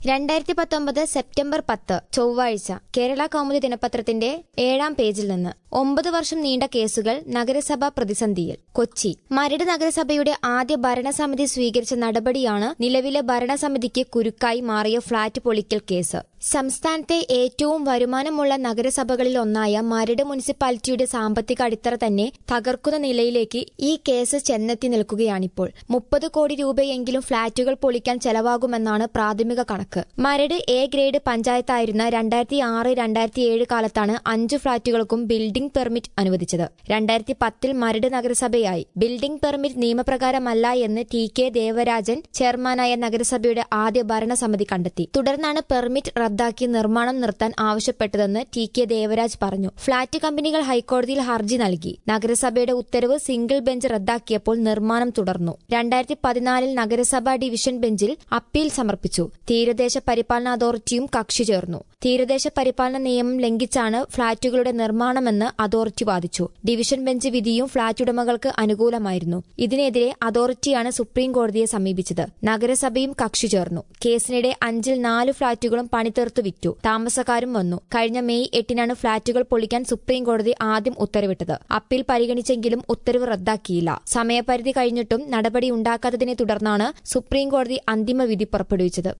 രണ്ടായിരത്തി പത്തൊമ്പത് സെപ്റ്റംബർ പത്ത് ചൊവ്വാഴ്ച കേരള കൗമുദി ദിനപത്രത്തിന്റെ ഏഴാം പേജിൽ നിന്ന് ഒമ്പത് വർഷം നീണ്ട കേസുകൾ നഗരസഭ പ്രതിസന്ധിയിൽ കൊച്ചി മരട് നഗരസഭയുടെ ആദ്യ ഭരണസമിതി സ്വീകരിച്ച നടപടിയാണ് നിലവിലെ ഭരണസമിതിക്ക് കുരുക്കായി മാറിയ ഫ്ളാറ്റ് പൊളിക്കൽ കേസ് സംസ്ഥാനത്തെ ഏറ്റവും വരുമാനമുള്ള നഗരസഭകളിൽ ഒന്നായ മരട് മുനിസിപ്പാലിറ്റിയുടെ സാമ്പത്തിക അടിത്തറ തന്നെ തകർക്കുന്ന നിലയിലേക്ക് ഈ കേസ് ചെന്നെത്തി നിൽക്കുകയാണിപ്പോൾ മുപ്പത് കോടി രൂപയെങ്കിലും ഫ്ളാറ്റുകൾ പൊളിക്കാൻ ചെലവാകുമെന്നാണ് പ്രാഥമിക കണക്ക് മരട് എ ഗ്രേഡ് പഞ്ചായത്തായിരുന്ന രണ്ടായിരത്തി ആറ് രണ്ടായിരത്തി ഏഴ് കാലത്താണ് അഞ്ചു ഫ്ളാറ്റുകൾക്കും ബിൽഡിംഗ് പെർമിറ്റ് അനുവദിച്ചത് രണ്ടായിരത്തി പത്തിൽ മരട് നഗരസഭയായി ബിൽഡിംഗ് പെർമിറ്റ് നിയമപ്രകാരമല്ല എന്ന് ടി കെ ദേവരാജൻ ചെയർമാനായ നഗരസഭയുടെ ആദ്യ ഭരണസമിതി കണ്ടെത്തി തുടർന്നാണ് പെർമിറ്റ് റദ്ദാക്കി നിർമ്മാണം നിർത്താൻ ആവശ്യപ്പെട്ടതെന്ന് ടി കെ ദേവരാജ് പറഞ്ഞു ഫ്ളാറ്റ് കമ്പനികൾ ഹൈക്കോടതിയിൽ ഹർജി നൽകി നഗരസഭയുടെ ഉത്തരവ് സിംഗിൾ ബെഞ്ച് റദ്ദാക്കിയപ്പോൾ നിർമ്മാണം തുടർന്നു രണ്ടായിരത്തി പതിനാലിൽ നഗരസഭാ ഡിവിഷൻ ബെഞ്ചിൽ അപ്പീൽ സമർപ്പിച്ചു തീരദേശ പരിപാലന അതോറിറ്റിയും കക്ഷി ചേർന്നു തീരദേശ പരിപാലന നിയമം ലംഘിച്ചാണ് ഫ്ളാറ്റുകളുടെ നിർമ്മാണമെന്ന് അതോറിറ്റി വാദിച്ചു ഡിവിഷൻ ബെഞ്ച് വിധിയും ഫ്ളാറ്റ് ഉടമകൾക്ക് അനുകൂലമായിരുന്നു ഇതിനെതിരെ അതോറിറ്റിയാണ് സുപ്രീം കോടതിയെ സമീപിച്ചത് നഗരസഭയും കക്ഷി ചേർന്നു കേസിനിടെ അഞ്ചിൽ നാല് ഫ്ളാറ്റുകളും പണിതീർത്ത് വിറ്റു താമസക്കാരും വന്നു കഴിഞ്ഞ മെയ് എട്ടിനാണ് ഫ്ളാറ്റുകൾ പൊളിക്കാൻ സുപ്രീം കോടതി ആദ്യം ഉത്തരവിട്ടത് അപ്പീൽ പരിഗണിച്ചെങ്കിലും ഉത്തരവ് റദ്ദാക്കിയില്ല സമയപരിധി കഴിഞ്ഞിട്ടും നടപടി ഉണ്ടാക്കാത്തതിനെ തുടർന്നാണ് സുപ്രീം കോടതി അന്തിമ വിധി പുറപ്പെടുവിച്ചത്